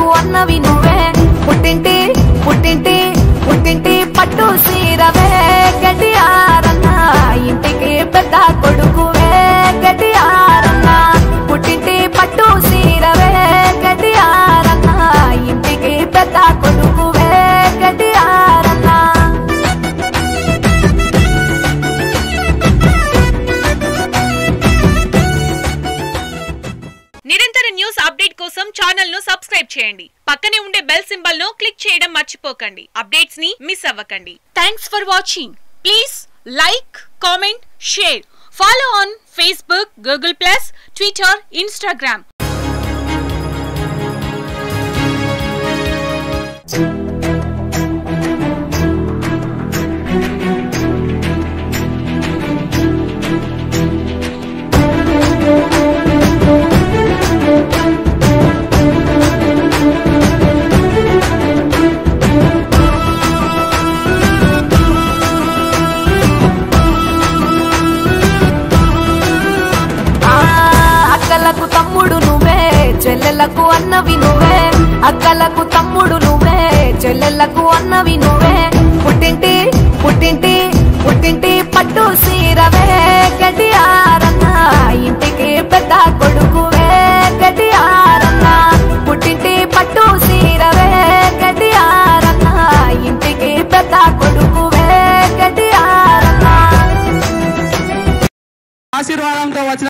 చెల్లెలకు అన్నవి నువ్వే పుట్టింటి పుట్టింటి పుట్టింటి పట్టు సీరవే గడియారన్న ఇంటికి పెద్ద కొడుకువే గడియారన్న పుట్టింటి పట్టు సీరవే గడియారన్న ఇంటికి పెద్ద కొడుకువే గడియారన్న నిరంతర న్యూస్ అప్డేట్ కోసం ఛానల్ ను సబ్స్క్రైబ్ చేయండి పక్కనే ఉండే బెల్ సింబల్ ను క్లిక్ చేయడం మర్చిపోకండి అప్డేట్స్ ని మిస్ అవ్వకండి thanks for watching please like comment share follow on Facebook Google Plus Twitter Instagram ఆ, అక్కలకు తమ్ముడు నువ్వే చెల్లెలకు అన్నవి నువ్వే అక్కలకు తమ్ముడు నువ్వే చెల్లెలకు అన్నవి నువ్వే పుట్టింటి పుట్టింటి పుట్టింటి పట్టు సీరవే గడియారన్న ఇంటికి పెద్ద కొడుకువే గడియారన్న పుట్టింటి పట్టు సీరవే గడియారన్న ఇంటికి పెద్ద కొడుకువే గడియారన్న ఆశీర్వాదంతో వచ్చిన